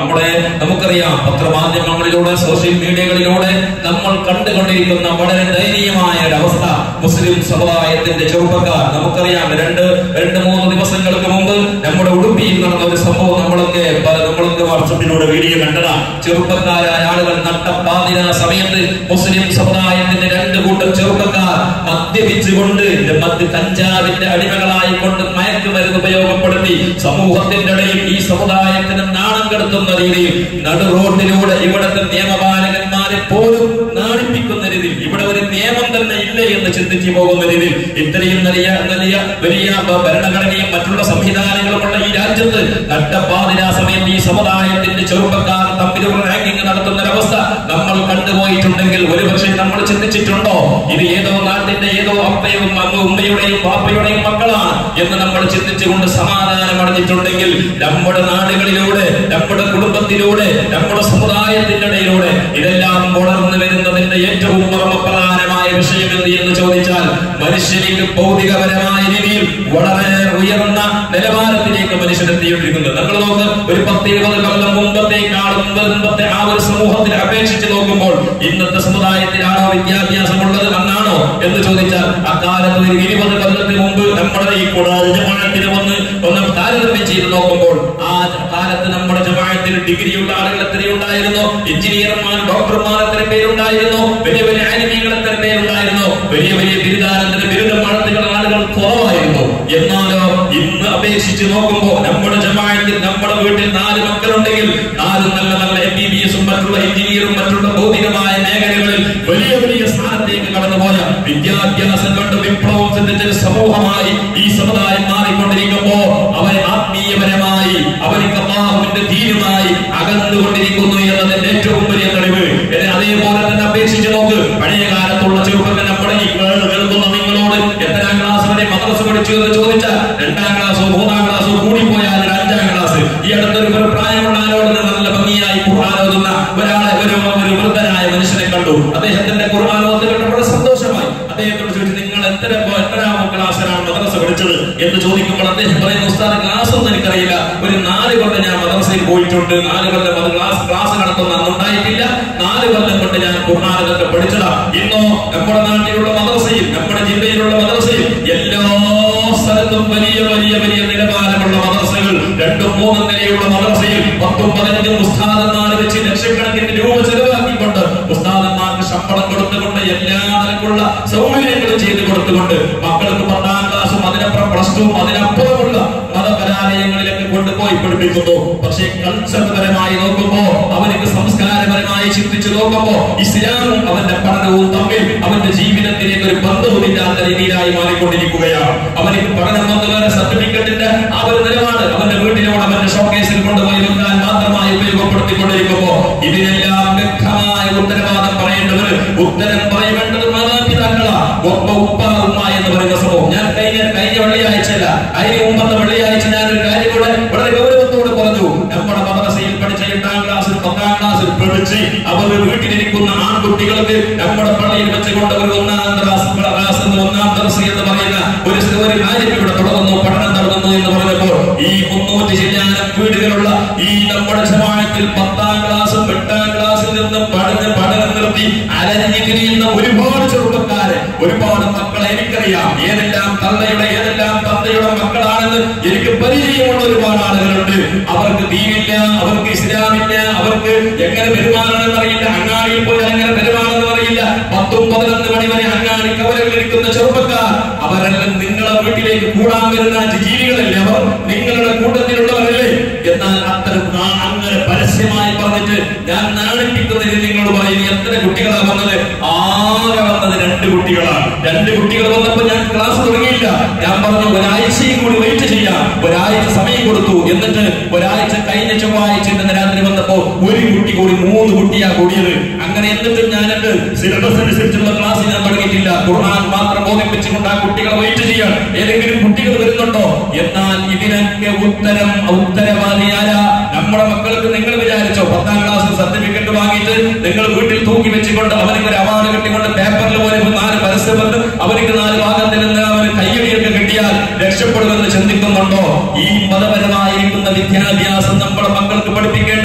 നമ്മുടെ നമുക്കറിയാം പത്രമാധ്യമങ്ങളിലൂടെ സോഷ്യൽ മീഡിയകളിലൂടെ നമ്മൾ കണ്ടുകൊണ്ടിരിക്കുന്ന വളരെ ദയനീയമായ ഒരു അവസ്ഥ മുസ്ലിം സമുദായത്തിന്റെ ചെറുപ്പക്കാർ നമുക്കറിയാം രണ്ട് രണ്ട് മൂന്ന് ദിവസങ്ങൾക്ക് മുമ്പ് നമ്മുടെ ഉടുപ്പിയിൽ നടന്ന ഒരു സംഭവം നമ്മളൊക്കെ പ- നമ്മളൊക്കെ വാട്സപ്പിലൂടെ വീഡിയോ കണ്ടതാ ചെറുപ്പക്കാരായ ആളുകൾ നട്ടപ്പാതിര സമയത്ത് മുസ്ലിം സമുദായത്തിന്റെ രണ്ട് കൂട്ടം ചെറുപ്പക്കാർ മദ്യപിച്ചുകൊണ്ട് മദ്യ കഞ്ചാവിന്റെ അടിമകളായിക്കൊണ്ട് മയക്കുമരുന്ന് ഉപയോഗപ്പെടുത്തി സമൂഹത്തിന്റെ ഇടയിൽ ഈ സമുദായത്തിന് നാണം കെടുത്തുന്ന രീതിയിൽ നടു റോഡിലൂടെ ഇവിടുത്തെ നിയമപാലകന്മാരെ പോലും നാണിപ്പിക്കുന്ന രീതിയിൽ ഇവിടെ ഒരു നിയമം തന്നെ ഇല്ല എന്ന് ചിന്തിച്ചു പോകുന്ന രീതിയിൽ ഇത്രയും വലിയ വലിയ വലിയ ഭരണഘടനയും മറ്റുള്ള സംവിധാനങ്ങളുമുള്ള ഈ രാജ്യത്ത് നട്ടപ്പാതിരാ സമയത്ത് ഈ സമുദായത്തിന്റെ ചെറുപ്പക്കാർ തമ്മിലുള്ള റാങ്കിങ് നടത്തുന്ന ഒരവസ്ഥ നമ്മൾ കണ്ടുപോയിട്ടുണ്ടെങ്കിൽ ഒരുപക്ഷെ നമ്മൾ ചിന്തിച്ചിട്ടുണ്ടോ ഇത് ഏതോ നാട്ടിന്റെ ഏതോ അപ്പയും അങ്ങ് ഉമ്മയുടെയും പാപ്പയുടെയും മക്കളാണ് എന്ന് നമ്മൾ ചിന്തിച്ചുകൊണ്ട് സമാധാനം അടഞ്ഞിട്ടുണ്ടെങ്കിൽ നമ്മുടെ നാടുകളിലൂടെ നമ്മുടെ കുടുംബത്തിലൂടെ നമ്മുടെ സമുദായത്തിന്റെ ഇടയിലൂടെ ഇതെല്ലാം വളർന്നു വരുന്നതിന്റെ ഏറ്റവും മർമ്മപ്രധാനമായ വിഷയം എന്ത് എന്ന് ചോദിച്ചാൽ മനുഷ്യനിക്ക് ഭൗതികപരമായ രീതിയിൽ വളരെ ഉയർന്ന നിലവാരത്തിലേക്ക് മനുഷ്യൻ എത്തിക്കൊണ്ടിരിക്കുന്നത് നമ്മൾ നോക്ക് ഒരു പത്ത് ഇരുപത് കൊല്ലം മുമ്പത്തേക്കാളും മുമ്പത്തെ ആ ഒരു സമൂഹത്തിൽ അപേക്ഷിച്ച് നോക്കുമ്പോൾ ഇന്നത്തെ സമുദായത്തിലാണോ വിദ്യാഭ്യാസമുള്ളത് അന്നാണോ എന്ന് ചോദിച്ചാൽ അക്കാലത്ത് ഒരു ഇരുപത് കൊല്ലത്തിന് മുമ്പ് നമ്മുടെ ഈ കൂടാതെ ജമാഅത്തിന് വന്ന് ഒന്ന് താരതമ്യം ചെയ്ത് നോക്കുമ്പോൾ ആ കാലത്ത് നമ്മുടെ ജമാഅത്തിൽ ഡിഗ്രിയുള്ള ആളുകൾ എത്രയുണ്ടായിരുന്നു എഞ്ചിനീയർമാർ ഡോക്ടർമാർ എത്ര പേരുണ്ടായിരുന്നു വലിയ വലിയ ആനിമീകൾ എത്ര പേരുണ്ടായിരുന്നു വലിയ വലിയ ബിരുദാനന്തര ബിരുദം വളർത്തുന്ന ആളുകൾ കുറവായിരുന്നു എന്നാലോ ഇന്ന് അപേക്ഷിച്ച് നോക്കുമ്പോൾ നമ്മുടെ ജമാഅത്തിൽ നമ്മുടെ വീട്ടിൽ നാല് മക്കളുണ്ടെങ്കിൽ നാല് നല്ല നല്ല എം ബി ബി എസും മറ്റുള്ള എഞ്ചിനീയറും മറ്റുള്ള ഭൗതികമായ മേഖലകളിൽ വലിയ വലിയ സ്ഥാനത്തേക്ക് കടന്നുപോയ വിദ്യാഭ്യാസം കൊണ്ട് വിപ്ലവം ചിന്തിച്ച ഒരു സമൂഹമായി ഈ സമുദായം മാറിക്കൊണ്ടിരിക്കുമ്പോ അവരെ ആത്മീയപരമായി അവർക്ക് അള്ളാഹുവിന്റെ ധീരമായി അകന്നുകൊണ്ടിരിക്കുന്നു എന്നതിന്റെ ഏറ്റവും വലിയ തെളിവ് എന്നെ അതേപോലെ തന്നെ അപേക്ഷിച്ച് നോക്ക് പഴയ കാലത്തുള്ള ചെറുപ്പങ്ങൾ നമ്മുടെ ഈ കേൾ- കേൾക്കുന്ന നിങ്ങളോട് എത്രാം ക്ലാസ് വരെ മദ്രസ പഠിച്ചു എന്ന് ചോദിച്ചാൽ രണ്ടാം ക്ലാസ്സോ മൂന്നാം ക്ലാസ്സോ കൂടിപ്പോയാൽ ഒരു അഞ്ചാം ക്ലാസ് ഈ അടുത്തൊരു ഒരു പ്രായമുള്ള ആളോട് നല്ല ഭംഗിയായി ഖുർആൻ ഓതുന്ന ഒരാളെ ഒരു ഒരു വൃദ്ധനായ മനുഷ്യനെ കണ്ടു അദ്ദേഹത്തിന്റെ ഖുർആൻ ഓത്ത് കണ്ടപ്പോൾ സന്തോഷമായി അദ്ദേഹത്തോട് ചോദിച്ചു നിങ്ങൾ എത്ര എത്രാം ക്ലാസ്സിലാണ് മദ്രസ പഠിച്ചത് എന്ന് ചോദിക്കുമ്പോൾ അദ്ദേഹം പറയുന്ന ഉസ്താദ് ക്ലാസ് ഒന്നും എനിക്കറിയില്ല ഒരു നാല് കൊല്ലം ഞാൻ മദ്രസയിൽ പോയിട്ടുണ്ട് നാല് കൊല്ലം അത് ക്ലാസ് ക്ലാസ് നടത്തുന്ന അന്നുണ്ടായിട്ടില്ല നാല് കൊല്ലം കൊണ്ട് ഞാൻ ഖുർആാനൊക്കെ പഠിച്ചതാ ഇന്നോ നമ്മുടെ നാട്ടിലുള്ള മദ്രസയിൽ നമ്മുടെ ജില്ലയിലുള്ള മദ്രസയിൽ എല്ലാ സ്ഥലത്തും വലിയ വലിയ വലിയ നിലവാരമുള്ള മദ്രസകൾ രണ്ടും മൂന്നും നിലയുള്ള മദ്രസയിൽ പത്തും പതിനഞ്ചും ഉസ്താദന്മാർ വെച്ച് ലക്ഷക്കണക്കിന് രൂപ ചെലവാക്കിക്കൊണ്ട് ഉസ്താദന്മാർക്ക് ശമ്പളം കൊടുത്തുകൊണ്ട് എല്ലാ നിലക്കുള്ള സൗകര്യങ്ങളും ചെയ്തു കൊടുത്തുകൊണ്ട് മക്കൾക്ക് പത്താം ക്ലാസ്സും അതിനപ്പുറം പ്ലസ് ടു അതിനപ്പുറമുള്ള മതകലാലയങ്ങളിലേക്ക് കൊണ്ടുപോയി പഠിപ്പിക്കുന്നു പക്ഷേ കൾച്ചർപരമായി നോക്കുമ്പോ അവർക്ക് സംസ്കാരപരമായി ചിന്തിച്ചു നോക്കുമ്പോ ഇസ്ലാമും അവന്റെ പഠനവും തമ്മിൽ അവന്റെ ജീവിതത്തിലേക്ക് ഒരു ബന്ധവുമില്ലാത്ത രീതിയിലായി മാറിക്കൊണ്ടിരിക്കുകയാണ് അവർക്ക് പഠനം വന്നവരെ സർട്ടിഫിക്കറ്റിന്റെ ആ ഒരു നിലപാട് അവന്റെ വീട്ടിലൂടെ അവന്റെ ഷോക്കേസിൽ കൊണ്ടുപോയി വെക്കാൻ മാത്രമായി ഉപയോഗപ്പെടുത്തിക്കൊണ്ടിരിക്കുമ്പോ ഇതിനെല്ലാം വ്യക്തമായ ഉത്തരവാദം പറയേണ്ടവർ ഉത്തരം പറയേണ്ടത് മാതാപിതാക്കളാ ഒപ്പ ഉപ്പ ഉമ്മ എന്ന് പറയുന്ന സംഭവം ഞാൻ കഴിഞ്ഞ കഴിഞ്ഞ വെള്ളിയാഴ്ചയല്ല അതിന് മുമ്പത്തെ വെള്ളിയാഴ്ച ഞാൻ ഒരു കാര്യം കൂടെ വളരെ ഗൗരവത്തോടെ പറഞ്ഞു നമ്മുടെ മദ്രസയിൽ പഠിച്ച എട്ടാം ക്ലാസ്സിൽ പത്താം ക്ലാസ്സിൽ പഠിച്ച് അവർ വീട്ടിലിരിക്കുന്ന ആൺകുട്ടികൾക്ക് നമ്മുടെ പള്ളിയിൽ വെച്ചുകൊണ്ട് ഒരു ഒന്നാം ക്ലാസ് ക്ലാസ് എന്ന് ഒന്നാം ദർശ എന്ന് പറയുന്ന ഒരു ഒരു കാര്യം ഇവിടെ തുടങ്ങുന്നു പഠനം തുടങ്ങുന്നു എന്ന് പറഞ്ഞപ്പോൾ ഈ മുന്നൂറ്റി ചില്ലാനം വീടുകളുള്ള ഈ നമ്മുടെ ജമാഅത്തിൽ പത്താം ക്ലാസ്സും എട്ടാം ക്ലാസ്സിൽ നിന്നും പഠന പഠനം നിർത്തി അലഞ്ഞു തിരിയുന്ന ഒരുപാട് ചെറുപ്പക്കാരെ ഒരുപാട് മക്കളെ എനിക്കറിയാം ഏതെല്ലാം തള്ളയുടെ ഏതെല്ലാം തന്തയുടെ മക്കളാണെന്ന് എനിക്ക് പരിചയമുള്ള ഒരുപാട് ആളുകളുണ്ട് അവർക്ക് ദീനില്ല അവർക്ക് ഇസ്ലാമില്ല അവർക്ക് എങ്ങനെ പെരുമാറണമെന്ന് അറിയില്ല അങ്ങാടിയിൽ പോയി എങ്ങനെ പെരുമാറണമെന്ന് അറിയില്ല പത്തും പതിനൊന്ന് മണി വരെ അങ്ങാടി കവലകളിൽ ഇരിക്കുന്ന ചെറുപ്പക്കാർ അവരെല്ലാം നിങ്ങളെ വീട്ടിലേക്ക് കൂടാൻ വരുന്ന ജീവികളല്ലേ അവർ നിങ്ങളുടെ കൂട്ടത്തിലുള്ളവരല്ലേ എന്നാൽ അത്തരം ആ- അങ്ങനെ പരസ്യമായി പറഞ്ഞിട്ട് ഞാൻ നാണിപ്പിക്കുന്നതിന് നിങ്ങളോട് പറയുന്നു എത്ര കുട്ടികളാ വന്നത് ആകെ വന്നത് രണ്ട് കുട്ടികളാണ് രണ്ട് കുട്ടികൾ വന്നപ്പോ ഞാൻ ക്ലാസ് തുടങ്ങിയില്ല ഞാൻ പറഞ്ഞു ഒരാഴ്ചയും കൂടി വെയിറ്റ് ചെയ്യാം ഒരാഴ്ച സമയം കൊടുത്തു എന്നിട്ട് ഒരാഴ്ച കഴിഞ്ഞ ചൊവ്വാഴ്ച ഇന്ന് രാത്രി വന്നപ്പോ ഒരു കുട്ടി കൂടി മൂന്ന് കുട്ടിയാ കൂടിയത് അങ്ങനെ എന്നിട്ട് ഞാൻ എന്റെ സിലബസ് അനുസരിച്ചുള്ള ക്ലാസ് ഞാൻ തുടങ്ങിയിട്ടില്ല ഖുർആൻ മാത്രം ബോധിപ്പിച്ചുകൊണ്ട് ആ കുട്ടികളെ വെയിറ്റ് ചെയ്യാൻ ഏതെങ്കിലും കുട്ടികൾ വരുന്നുണ്ടോ എന്നാൽ ഇതിനൊക്കെ ഉത്തരം ഉത്തരവാദി ആരാ നമ്മുടെ മക്കൾക്ക് നിങ്ങൾ വിചാരിച്ചോ പത്താം ക്ലാസ് സർട്ടിഫിക്കറ്റ് വാങ്ങിയിട്ട് നിങ്ങൾ വീട്ടിൽ തൂക്കി വെച്ചുകൊണ്ട് അവർക്ക് ഒരു അവാർഡ് കിട്ടിക്കൊണ്ട് പേപ്പറിൽ പോലെ നാല് പരസ്യം വന്ന് അവർക്ക് നാല് ഭാഗത്തിൽ നിന്ന് അവർ കയ്യടിയൊക്കെ കിട്ടിയാൽ രക്ഷപ്പെടുമെന്ന് ചിന്തിക്കുന്നുണ്ടോ ഈ മതപരമായിരിക്കുന്ന വിദ്യാഭ്യാസം നമ്മുടെ മക്കൾക്ക് പഠിപ്പിക്കേണ്ടത്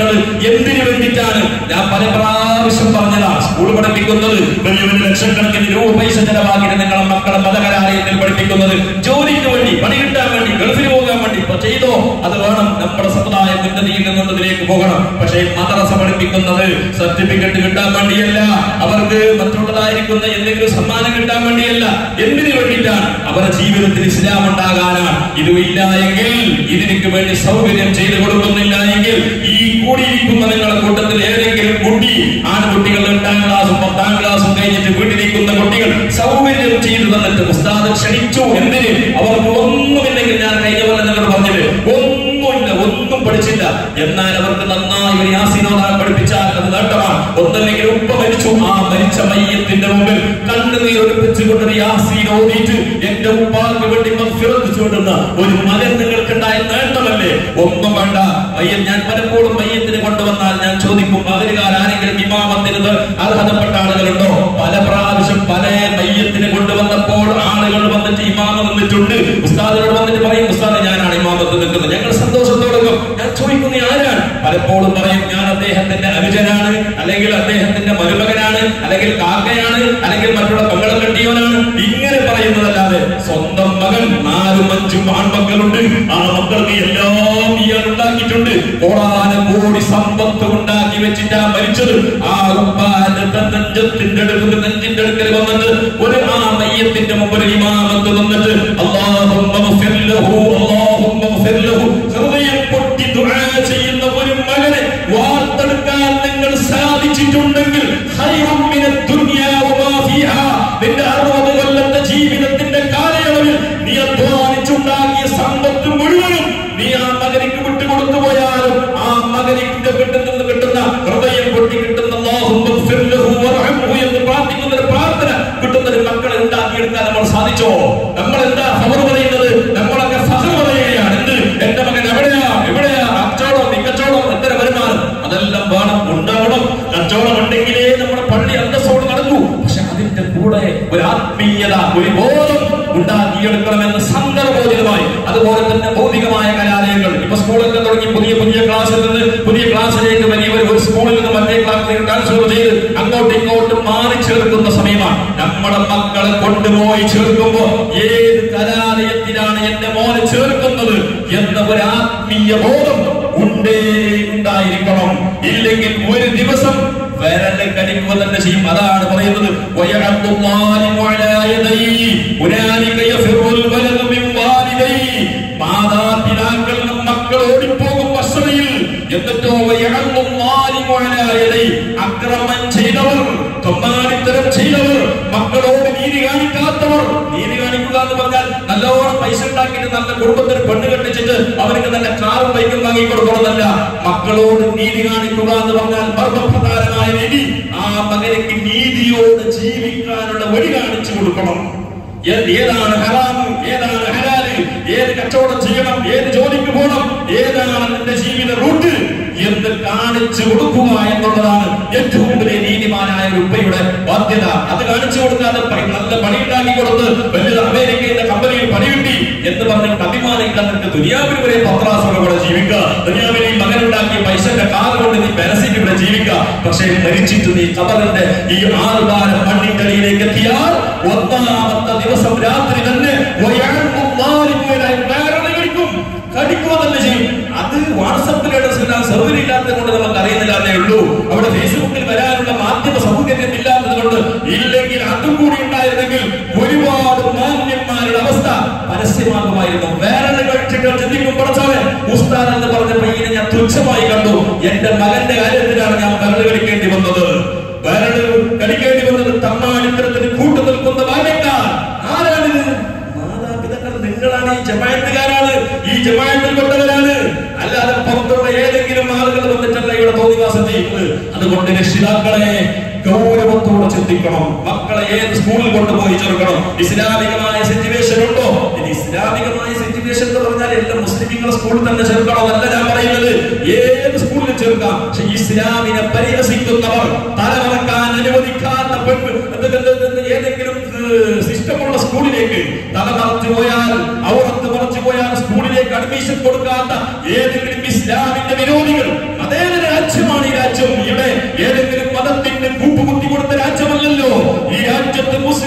എന്തിനു വേണ്ടിയിട്ടാണ് ഞാൻ പല പ്രാവശ്യം പറഞ്ഞതാണ് സ്കൂൾ പഠിപ്പിക്കുന്നത് വലിയ വലിയ ലക്ഷക്കണക്കിന് രൂപ പൈസ ചെലവാക്കിയിട്ട് നിങ്ങളെ മക്കളെ മതകലാലയത്തിൽ പഠിപ്പിക്കുന്നത് ജോലിക്ക് വേണ്ടി പണി കിട്ടാൻ വേണ്ടി ഗൾഫിൽ പോകാൻ വേണ്ടി ഇപ്പൊ ചെയ്തോ അത് വേണം നമ്മുടെ സമുദായം ഉന്നതിയിൽ നിന്നുള്ളതിലേക്ക് പോകണം പക്ഷേ മദ്രസ പഠിപ്പിക്കുന്നത് സർട്ടിഫിക്കറ്റ് കിട്ടാൻ വേണ്ടിയല്ല അവർക്ക് മറ്റുള്ളതായിരിക്കുന്ന എന്തെങ്കിലും സമ്മാനം കിട്ടാൻ വേണ്ടിയല്ല എന്തിനു വേണ്ടിയിട്ടാണ് അവരുടെ ജീവിതത്തിൽ ഇസ്ലാം ഉണ്ടാകാനാണ് ഇത് ഇല്ല എങ്കിൽ ഇതിനു വേണ്ടി സൗകര്യം ചെയ്തു കൊടുക്കുന്നില്ല എങ്കിൽ ഈ കൂടിയിരിക്കുന്ന നിങ്ങളുടെ കൂട്ടത്തിൽ ഏതെങ്കിലും കുട്ടി ആൺകുട്ടികൾ എട്ടാം ക്ലാസും പത്താം ക്ലാസും കഴിഞ്ഞിട്ട് വീട്ടിലിരിക്കുന്ന കുട്ടികൾ സൗകര്യം ചെയ്തു തന്നിട്ട് ഉസ്താദ് ക്ഷണിച്ചു എന്തിന് അവർക്ക് ഒന്നുമില്ലെങ്കിൽ ഞാൻ കഴിഞ്ഞ പോലെ നിങ്ങൾ പറഞ്ഞത് ഒന്നുമില്ല ഒന്നും പഠിച്ചില്ല എന്നാൽ അവർക്ക് നന്നായി ഒരു യാസീനോദാൻ പഠിപ്പിച്ചാൽ അത് നേട്ടമാണ് ഒന്നല്ലെങ്കിൽ ഉപ്പ മരിച്ചു ആ മരിച്ച മയ്യത്തിന്റെ മുമ്പിൽ കണ്ണുനീർ ഒളിപ്പിച്ചുകൊണ്ട് ഒരു യാസീൻ ഓടിയിട്ട് എന്റെ ഉപ്പാക്ക് വേണ്ടി മഗ്ഫിറത്ത് ചൂണ്ടുന്ന ഒരു മകൻ നിങ്ങൾക്കുണ്ടായ നേട്ടമല്ലേ ഒന്നും വേണ്ട മയ്യൻ ഞാൻ പലപ്പോഴും മയ്യത്തിന് കൊണ്ടുവന്നാൽ ഞാൻ ചോദിക്കും അതിലുകാർ ആരെങ്കിലും ഇമാമത്തിന് ഇത് അർഹതപ്പെട്ട ആളുകളുണ്ടോ പല പ്രാവശ്യം പല മയ്യത്തിന് കൊണ്ടുവന്നപ്പോൾ ആളുകൾ വന്നിട്ട് ഇമാമ നിന്നിട്ടുണ്ട് ഉസ്താദിനോട് വന്നിട്ട് പറയും ഉസ്താദ് ഞാനാണ് ഇമാമത്ത് നിൽക്കുന്നത് ഞങ്ങൾ സന്തോഷത്തോടെ ഞാൻ ചോദിക്കുന്ന ആരാണ് പലപ്പോഴും പറയും ഞാൻ അദ്ദേഹത്തിന്റെ അനുജനാണ് അല്ലെങ്കിൽ അദ്ദേഹത്തിന്റെ മരുമകനാണ് അല്ലെങ്കിൽ കാക്കയാണ് അല്ലെങ്കിൽ മറ്റുള്ള പങ്കളം കെട്ടിയവനാണ് ഇങ്ങനെ പറയുന്നതല്ലാതെ സ്വന്തം മകൻ നാലും അഞ്ചും ആൺമക്കളുണ്ട് ആ മക്കൾക്ക് എല്ലാം ഇയാൾ ഉണ്ടാക്കിയിട്ടുണ്ട് കോടാന കോടി സമ്പത്ത് ഉണ്ടാക്കി വെച്ചിട്ടാ മരിച്ചത് ആ ഉപ്പാന്റെ നെഞ്ചത്തിന്റെ അടുത്ത് നെഞ്ചിന്റെ അടുക്കൽ വന്നിട്ട് ഒരു ആ മയ്യത്തിന്റെ മുമ്പിൽ ഇമാമത്ത് വന്നിട്ട് അല്ലാഹുമ്മ ഗഫിർ ലഹു അല്ലാഹുമ്മ ഗഫിർ ലഹു ഹൃദയം പൊട്ടി ദുആ ചെയ്യുന്ന ഒരു മകനെ വാർത്തെടുക്കാൻ നിങ്ങൾ സാധിച്ചിട്ടുണ്ടെങ്കിൽ ഖൈറും മിനദ് ദുനിയാ വമാ ഫീഹാ നിന്റെ അറുപത് കൊല്ലത്തെ ജീവിതത്തിന്റെ കാലയളവിൽ നീ അധ്വാനിച്ചുണ്ടാക്കിയ സമ്പത്ത് മുഴുവനും നീ ആ മകനിക്ക് വിട്ടുകൊടുത്തു പോയാലും ആ മകനിക്ക് കിട്ടുന്ന കിട്ടുന്ന ഹൃദയം പൊട്ടി കിട്ടുന്ന അല്ലാഹുമ്മ ഗഫിർ ലഹു വർഹംഹു എന്ന് പ്രാർത്ഥിക്കുന്ന ഒരു പ്രാർത്ഥന കിട്ടുന്ന ഒരു മക്കളെ ഉണ്ടാക്കിയെടുക്കാൻ നമ്മൾ സാധിച്ചോ നമ്മൾ എന്താ ഫഹർ പറയുന്നത് നമ്മളൊക്കെ ഫഹർ പറയുകയാണ് എന്ത് എന്റെ മകൻ എവിടെയാ എവിടെയാ കച്ചവടം നിക്കച്ചവടം എത്ര വരുമാനം അതെല്ലാം വേണം ഉണ്ടാവണം കച്ചവടം ഉണ്ടെങ്കിലേ നമ്മുടെ പള്ളി അന്തസ്സോട് നടക്കൂ പക്ഷെ അതിന്റെ കൂടെ ഒരു ആത്മീയത ഒരു ബോധം ഉണ്ടാക്കിയെടുക്കണമെന്ന് സന്ദർഭോചിതമായി അതുപോലെ തന്നെ ഭൗതികമായ കലാലയങ്ങൾ ഇപ്പൊ സ്കൂളൊക്കെ തുടങ്ങി പുതിയ പുതിയ ക്ലാസ്സിൽ നിന്ന് പുതിയ ക്ലാസ്സിലേക്ക് വലിയവർ ഒരു സ്കൂളിൽ നിന്ന് മറ്റേ ക്ലാസ്സിലേക്ക് ട്രാൻസ്ഫർ ചെയ്ത് അങ്ങോട്ടും ഇങ്ങോട്ടും മാറി ചേർക്കുന്ന സമയമാണ് നമ്മുടെ മക്കളെ കൊണ്ടുപോയി ചേർക്കുമ്പോ ഏത് കലാലയത്തിലാണ് എന്റെ മോനെ ചേർക്കുന്നത് എന്ന ഒരു ആത്മീയ ബോധം ഉണ്ടേ ഉണ്ടായിരിക്കണം ഇല്ലെങ്കിൽ ഒരു ദിവസം വിരല് കടിക്കുക തന്നെ ചെയ്യും അതാണ് പറയുന്നത് വയഅബ്ദു ളാലിമു അലാ യദൈഹി ഹുനാലിക യഫിറുൽ വലദു മിൻ വാലിദൈഹി മാതാപിതാക്കൾ മക്കൾ ഓടിപ്പോകും വസ്തുതയിൽ എന്നിട്ടോ വയഅബ്ദു ളാലിമു അലാ യദൈഹി അക്രമം ചെയ്തവർ തൊമ്മാടിത്തരം ചെയ്തവർ മക്കളോട് നീതി കാണിക്കാത്തവർ നീതി കാണിക്കുക എന്ന് പറഞ്ഞാൽ നല്ലോണം പൈസ ഉണ്ടാക്കിയിട്ട് നല്ല കുടുംബത്തിന് പെണ്ണ് കെട്ടിച്ചിട്ട് അവർക്ക് നല്ല കാറും ബൈക്കും വാങ്ങി കൊടുക്കണമെന്നല്ല മക്കളോട് നീതി കാണിക്കുക എന്ന് പറഞ്ഞാൽ മർമ്മപ്രധാനമായ നീതി ആ മകനക്ക് നീതിയോട് ജീവിക്കാനുള്ള വഴി കാണിച്ചു കൊടുക്കണം ഏ- ഏതാണ് ഹറാം ഏതാണ് ഹലാല് ഏത് കച്ചവടം ചെയ്യണം ഏത് ജോലിക്ക് പോകണം ഏതാണ് നിന്റെ ജീവിത റൂട്ട് എന്ന് കാണിച്ചു കൊടുക്കുക എന്നുള്ളതാണ് ഏറ്റവും വലിയ നീതിമാനായ ഒരു ഉപ്പയുടെ ബാധ്യത അത് കാണിച്ചു കൊടുക്കാതെ പ- നല്ല പണി ഉണ്ടാക്കി കൊടുത്ത് വലിയ അമേരിക്കയുടെ കമ്പനിയിൽ പണി കിട്ടി എന്ന് പറഞ്ഞിട്ട് അഭിമാനിക്കാൻ നിനക്ക് ദുനിയാവിൽ വരെ പത്രാസുകളോടെ ജീവിക്കുക ദുനിയാവിൽ ഈ മകനുണ്ടാക്കിയ പൈസന്റെ കാറ് കൊണ്ട് നീ ബലസിട്ട് ഇവിടെ ജീവിക്കുക പക്ഷേ മരിച്ചിട്ട് നീ കബറിന്റെ ഈ ആറുകാലം മണ്ണിട്ടടിയിലേക്ക് എത്തിയാൽ ഒന്നാമത്തെ ദിവസം രാത്രി തന്നെ വയറുമുള്ളാരിമുകളായി വയറിളകി കടിക്കും കടിക്കുക തന്നെ ചെയ്യും അത് വാട്സപ്പിലൂടെ സൗകര്യം ഇല്ലാത്തത് കൊണ്ട് നമുക്ക് അറിയുന്നില്ല എന്നേ ഉള്ളൂ അവിടെ ഫേസ്ബുക്കിൽ വരാനുള്ള മാധ്യമ സൗകര്യം ഇല്ലാത്തത് കൊണ്ട് ഇല്ലെങ്കിൽ അതും കൂടി ഉണ്ടായിരുന്നെങ്കിൽ ഒരുപാട് മാന്യന്മാരുടെ അവസ്ഥ പരസ്യമാകുമായിരുന്നു വേറെ കഴിച്ചിട്ട് ചിന്തിക്കും പഠിച്ചവൻ ഉസ്താൻ എന്ന് പറഞ്ഞ പയ്യനെ ഞാൻ തുച്ഛമായി കണ്ടു എന്റെ മകന്റെ കാര്യത്തിലാണ് ഞാൻ വിരല് കടിക്കേണ്ടി വന്നത് വിരല് കടിക്കേണ്ടി വന്നത് തമ്മാടിത്തരത്തിന് കൂട്ടു നിൽക്കുന്ന ബാല്യക്കാർ ആരാണിത് മാതാപിതാക്കൾ നിങ്ങളാണ് ഈ ജമായത്തുകാരാണ് ഈ ജമായത്തിൽപ്പെട്ടവരാണ് അല്ലാതെ പുറത്തുള്ള ഏതെങ്കിലും ആളുകൾ വന്നിട്ടല്ല ഇവിടെ തോന്നിവാസം ചെയ്യുന്നത് അതുകൊണ്ട് രക്ഷിതാക്കളെ ഗൗരവത്തോടെ ചിന്തിക്കണം മക്കളെ ഏത് സ്കൂളിൽ കൊണ്ടുപോയി ചേർക്കണം ഇസ്ലാമികമായ സിറ്റുവേഷൻ ഉണ്ടോ ഇത് ഇസ്ലാമികമായ സിറ്റുവേഷൻ എന്ന് പറഞ്ഞാൽ എല്ലാ മുസ്ലിമുകളെ സ്കൂളിൽ തന്നെ ചേർക്കണമെന്നല്ല ഞാൻ പറയുന്നത് ഏത് സ്കൂളിൽ ചേർക്കാം പക്ഷെ ഇസ്ലാമിനെ പരിഹസിക്കുന്നവർ തലമറക്കാൻ അനുവദിക്കാത്ത പെണ്ണ് എന്ത് എന്ത് എന്ത് ഏതെങ്കിലും സിസ്റ്റമുള്ള സ്കൂളിലേക്ക് തല മറച്ചു പോയാൽ ഔറത്ത് മറച്ചു പോയാൽ സ്കൂളിലേക്ക് അഡ്മിഷൻ കൊടുക്കാത്ത ഏതെങ്കിലും ഇസ്ലാമിന്റെ വിരോധികൾ അതേതൊരു രാജ്യമാണ്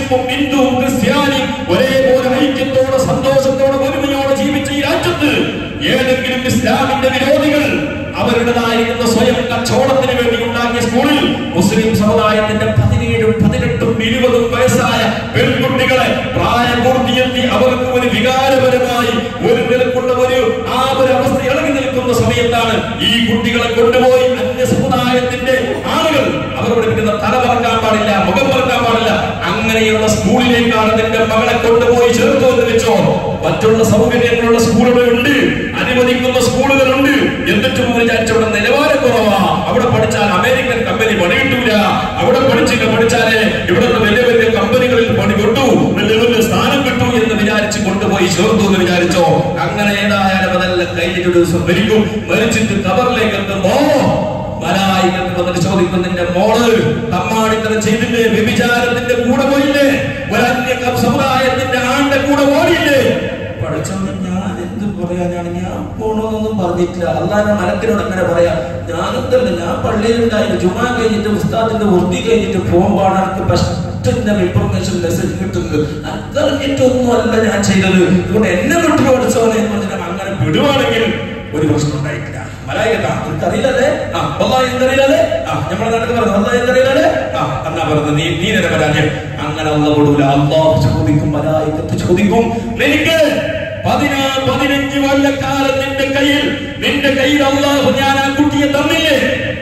മുസ്ലിമും ഹിന്ദുവും ക്രിസ്ത്യാനിയും ഒരേപോലെ ഐക്യത്തോടെ സന്തോഷത്തോടെ ഒരുമയോടെ ജീവിച്ച ഈ രാജ്യത്ത് ഏതെങ്കിലും ഇസ്ലാമിന്റെ വിരോധികൾ അവരുടേതായിരിക്കുന്ന സ്വയം കച്ചവടത്തിന് വേണ്ടി ഉണ്ടാക്കിയ സ്കൂളിൽ മുസ്ലിം സമുദായത്തിന്റെ പതിനേഴും പതിനെട്ടും ഇരുപതും വയസ്സായ പെൺകുട്ടികളെ പ്രായപൂർത്തിയെത്തി അവർക്ക് ഒരു വികാരപരമായി ഒരു നിലക്കുള്ള ഒരു ആ ഒരു അവസ്ഥ ഇളകി നിൽക്കുന്ന സമയത്താണ് ഈ കുട്ടികളെ കൊണ്ടുപോയി അന്യ സമുദായത്തിന്റെ ആളുകൾ അവർ പഠിപ്പിക്കുന്ന തല പറക്കാൻ പാടില്ല മുഖം പറക്കാൻ പാടില്ല അങ്ങനെയുള്ള സ്കൂളിലേക്കാണ് നിന്റെ മകളെ കൊണ്ടുപോയി ചേർത്ത് എന്ന് വെച്ചോ മറ്റുള്ള സൗകര്യങ്ങളുള്ള സ്കൂളുകളുണ്ട് അനുവദിക്കുന്ന സ്കൂളുകളുണ്ട് എന്നിട്ടും വിചാരിച്ചവിടെ നിലവാരം കുറവാ അവിടെ പഠിച്ചാൽ അമേരിക്കൻ കമ്പനി പണി കിട്ടൂല അവിടെ പഠിച്ചില്ല പഠിച്ചാലേ ഇവിടുത്തെ വലിയ വലിയ കമ്പനികളിൽ പണി കിട്ടൂ വലിയ വലിയ സ്ഥാനം കിട്ടൂ എന്ന് വിചാരിച്ച് കൊണ്ടുപോയി ചേർത്തു എന്ന് വിചാരിച്ചോ അങ്ങനെ ഏതായാലും അതെല്ലാം കഴിഞ്ഞിട്ട് ഒരു ദിവസം മരിക്കും മരിച്ചിട്ട് കബറിലേക്ക് എത്തുമ്പോ മലായികത്ത് വന്നിട്ട് ചോദിക്കും നിന്റെ മോള് തമ്മാടിത്തരം ചെയ്തില്ലേ വ്യഭിചാരത്തിന്റെ കൂടെ പോയില്ലേ ഒരന്യ സമുദായത്തിന്റെ ആന്റെ കൂടെ ഓടിയില്ലേ പഠിച്ചോണ്ട് ഞാൻ എന്ത് പറയാനാണ് ഞാൻ പോണോന്നൊന്നും പറഞ്ഞിട്ടില്ല അള്ളാന്റെ മലക്കിനോട് അങ്ങനെ പറയാം ഞാനെന്തല്ല ഞാൻ പള്ളിയിലുണ്ടായിരുന്നു ചുമ്മാ കഴിഞ്ഞിട്ട് ഉസ്താദിന്റെ വൃത്തി കഴിഞ്ഞിട്ട് പോകുമ്പോഴാണ് എനിക്ക് ഫസ്റ്റ് ഇൻഫർമേഷൻ മെസ്സേജ് കിട്ടുന്നത് അതറിഞ്ഞിട്ടൊന്നും അല്ല ഞാൻ ചെയ്തത് അതുകൊണ്ട് എന്നെ വിട്ടു പഠിച്ചോനെ എന്ന് പറഞ്ഞാൽ അങ്ങനെ വിടുവാണെങ്കിൽ ഒരു പ്രശ്നം ഉണ്ടായിട്ടില്ല മലായികത്താ എനിക്കറിയില്ലല്ലേ ആ വല്ലാഹി എനിക്കറിയില്ലല്ലേ ആ നമ്മളെ നാട്ടിൽ പറഞ്ഞു വല്ലാഹി എനിക്കറിയില്ലല്ലേ ആ എന്നാ പറഞ്ഞത് നീ നീ തന്നെ വരാഞ്ഞ് അങ്ങനെ അല്ല വിടൂല അള്ളാഹു ചോദിക്കും മലായികത്ത് ചോദിക്കും നിനക്ക് പതിനാ പതിനഞ്ച് കൊല്ലക്കാലം നിന്റെ കയ്യിൽ നിന്റെ കയ്യിൽ അള്ളാഹു ഞാൻ ആ കുട്ടിയെ തന്നില്ലേ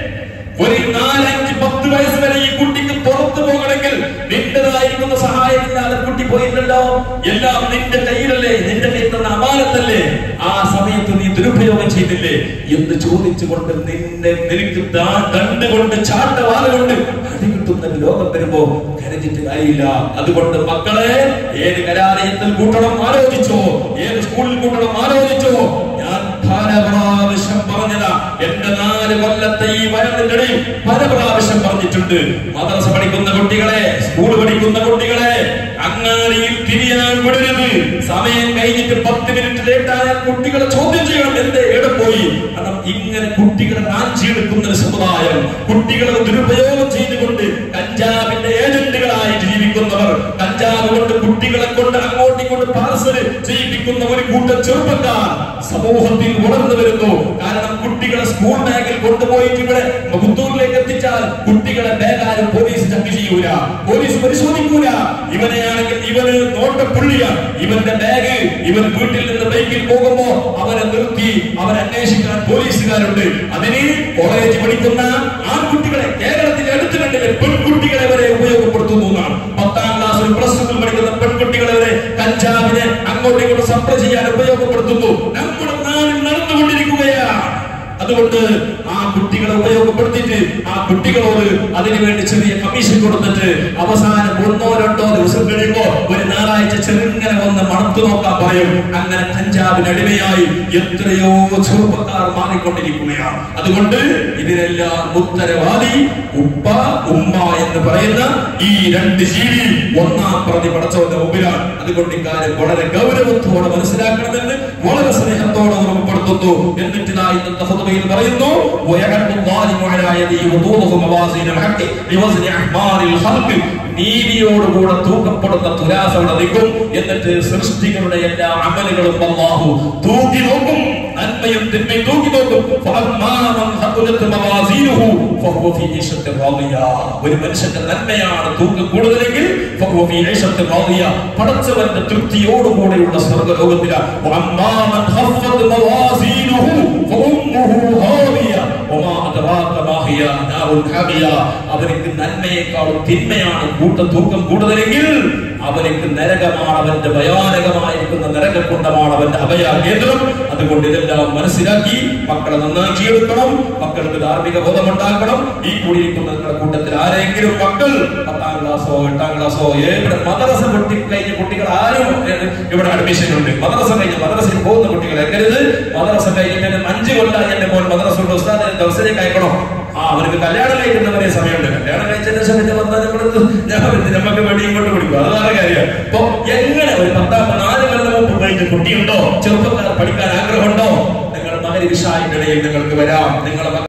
ഒരു നാലഞ്ച് പത്ത് വയസ്സ് വരെ ഈ കുട്ടിക്ക് പുറത്തു പോകണമെങ്കിൽ നിന്റേതായിരിക്കുന്ന സഹായമില്ലാതെ കുട്ടി പോയിട്ടുണ്ടോ എല്ലാം നിന്റെ കയ്യിലല്ലേ നിന്റെ കയ്യിൽ തന്ന അമാനത്തല്ലേ ആ സമയത്ത് നീ ദുരുപയോഗം ചെയ്തില്ലേ എന്ന് ചോദിച്ചുകൊണ്ട് നിന്നെ നിനക്ക് ദാ- ദണ്ടുകൊണ്ട് ചാട്ടവാറുകൊണ്ട് അടി കിട്ടുന്ന ലോകം വരുമ്പോ കരഞ്ഞിട്ട് കാര്യമില്ല അതുകൊണ്ട് മക്കളെ ഏത് കലാലയത്തിൽ കൂട്ടണം ആലോചിച്ചോ ഏത് സ്കൂളിൽ കൂട്ടണം ആലോചിച്ചോ ഞാൻ പല പ്രാവശ്യം പറഞ്ഞതാ എന്റെ നാല് കൊല്ലത്തെ ഈ വയറിന്റെ ഇടയിൽ പല പ്രാവശ്യം പറഞ്ഞിട്ടുണ്ട് മദ്രസ പഠിക്കുന്ന കുട്ടികളെ സ്കൂൾ പഠിക്കുന്ന കുട്ടികളെ അങ്ങാടിയിൽ തിരിയാൻ വിടരുത് സമയം കഴിഞ്ഞിട്ട് പത്ത് മിനിറ്റ് ലേറ്റായാൽ കുട്ടികളെ ചോദ്യം ചെയ്യണം എന്തേ എവിടെ പോയി കാരണം ഇങ്ങനെ കുട്ടികളെ നാഞ്ചിയെടുക്കുന്ന ഒരു സമുദായം കുട്ടികളെ ദുരുപയോഗം ചെയ്തുകൊണ്ട് കഞ്ചാവിന്റെ ഏജന്റുകളായിട്ട് ജീവിക്കുന്നവർ കഞ്ചാവ് കൊണ്ട് കുട്ടികളെ കൊണ്ട് അങ്ങോട്ടും ഇങ്ങോട്ട് പാർസൽ ചെയ്യിപ്പിക്കുന്ന ഒരു കൂട്ടം ചെറുപ്പക്കാർ സമൂഹത്തിൽ വളർന്നു വരുന്നു കാരണം കുട്ടികളെ സ്കൂൾ ബാഗിൽ കൊണ്ടുപോയിട്ട് ഇവിടെ പുത്തൂരിലേക്ക് എത്തിച്ചാൽ കുട്ടികളെ ബാഗാരും പോലീസ് ചെക്ക് ചെയ്യൂല പോലീസ് പരിശോധിക്കൂല ഇവനെയാണെങ്കിൽ ഇവന് നോട്ടപ്പുള്ളിയ ഇവന്റെ ബാഗ് ഇവൻ വീട്ടിൽ നിന്ന് ബൈക്കിൽ പോകുമ്പോ അവനെ നിർത്തി അവരെ അന്വേഷിക്കാൻ പോലീസുകാരുണ്ട് അതിന് കോളേജ് പഠിക്കുന്ന ആൺകുട്ടികളെ കേരളത്തിൽ അടുത്ത് കണ്ടില്ലേ പെൺകുട്ടികളെ വരെ ഉപയോഗപ്പെടുത്തുന്നു എന്നാണ് പത്താം ക്ലാസ്സിൽ പ്ലസ് ടു പഠിക്കുന്ന പെൺകുട്ടികളെ വരെ കഞ്ചാവിനെ അങ്ങോട്ടും ഇങ്ങോട്ടും സപ്ലൈ ചെയ്യാൻ ഉപയോഗപ്പെടുത്തുന്നു നമ്മുടെ നാട്ടിൽ നടന്നുകൊണ്ടിരിക്കുകയാണ് അതുകൊണ്ട് ആ കുട്ടികളെ ഉപയോഗപ്പെടുത്തിയിട്ട് ആ കുട്ടികളോട് അതിനുവേണ്ടി ചെറിയ കമ്മീഷൻ കൊടുത്തിട്ട് അവസാനം ഒന്നോ രണ്ടോ ദിവസം കഴിയുമ്പോ ഒരു ഞായറാഴ്ച ചെറുങ്ങനെ വന്ന് മണത്തു നോക്കാൻ പറയും അങ്ങനെ കഞ്ചാവിന് അടിമയായി എത്രയോ ചെറുപ്പക്കാർ മാറിക്കൊണ്ടിരിക്കുകയാണ് അതുകൊണ്ട് ഇതിനെല്ലാം ഉത്തരവാദി ഉപ്പ ഉമ്മ എന്ന് പറയുന്ന ഈ രണ്ട് ജീവി ഒന്നാം പ്രതി പടച്ചവന്റെ മുമ്പിലാണ് അതുകൊണ്ട് ഇക്കാര്യം വളരെ ഗൗരവത്തോടെ മനസ്സിലാക്കണമെന്ന് വളരെ സ്നേഹത്തോടെ ഓർമ്മപ്പെടുത്തുന്നു എന്നിട്ട് ഇതാ ഇന്നത്തെ ഹുതുബയിൽ പറയുന്നു ويعد الظالم على يده وطوله موازين الحق بوزن أحمال الخلق നീതിയോടുകൂടെ തൂക്കപ്പെടുന്ന തുലാസ അവിടെ നിൽക്കും എന്നിട്ട് സൃഷ്ടികളുടെ എല്ലാ അമലുകളും അള്ളാഹു തൂക്കി നോക്കും നന്മയും തിന്മയും തൂക്കി നോക്കും فأما من ثقلت موازينه فهو في عيشة راضية. ഒരു മനുഷ്യന്റെ നന്മയാണ് തൂക്കം കൂടുതലെങ്കിൽ فهو في عيشة راضية. പടച്ചവന്റെ തൃപ്തിയോടുകൂടെയുള്ള സ്വർഗ്ഗലോകത്തിലാണ് وأما من خفت موازينه فأمه هاوية وما أدراك ما هي نار حامية. അവനിക്ക് നന്മയെക്കാളും തിന്മയാണ് കൂട്ട തൂക്കം കൂടുതലെങ്കിൽ അവനിക്ക് നരകമാണ് അവന്റെ ഭയാനകമായിരിക്കുന്ന നരകക്കുണ്ടമാണ് അവന്റെ അഭയ കേന്ദ്രം അതുകൊണ്ട് ഇതെല്ലാം മനസ്സിലാക്കി മക്കളെ നന്നാക്കിയെടുക്കണം മക്കൾക്ക് ധാർമ്മിക ബോധമുണ്ടാക്കണം ഈ കൂടിയിരിക്കുന്ന നിങ്ങളുടെ കൂട്ടത്തിൽ ആരെങ്കിലും മക്കൾ പത്താം ക്ലാസ്സോ എട്ടാം ക്ലാസ്സോ എവിടെ മദ്രസ കുട്ടി കഴിഞ്ഞ കുട്ടികൾ ആരും ഏ- ഇവിടെ അഡ്മിഷൻ ഉണ്ട് മദ്രസ കഴിഞ്ഞ് മദ്രസയിൽ പോകുന്ന കുട്ടികൾ എങ്ങരുത് മദ്രസ കഴിഞ്ഞിട്ട് അഞ്ച് കൊല്ലം എന്റെ മോൻ മദ്രസയുടെ ഉസ്താദിനെ ദിവസത്തേക്ക് അയക്കണോ ആ അവർക്ക് കല്യാണം കഴിക്കുന്നവരെ സമയമുണ്ട് കല്യാണം കഴിച്ചതിന് ശേഷം പിന്നെ വന്നാൽ നമ്മൾക്ക് ഞാൻ പറഞ്ഞു, നമുക്ക് വെടിയും കൊണ്ട് കൊടുക്കും അതാണ് കാര്യം അപ്പൊ എങ്ങനെ ഒരു പത്താം നാല് കൊല്ലം മുമ്പ് കഴിഞ്ഞ കുട്ടിയുണ്ടോ ചെറുപ്പക്കാർ പഠിക്കാൻ ആഗ്രഹമുണ്ടോ നിങ്ങളുടെ മകന് വിഷായിന്റെ ഇടയിൽ നിങ്ങൾക്ക് വരാം നിങ്ങളുടെ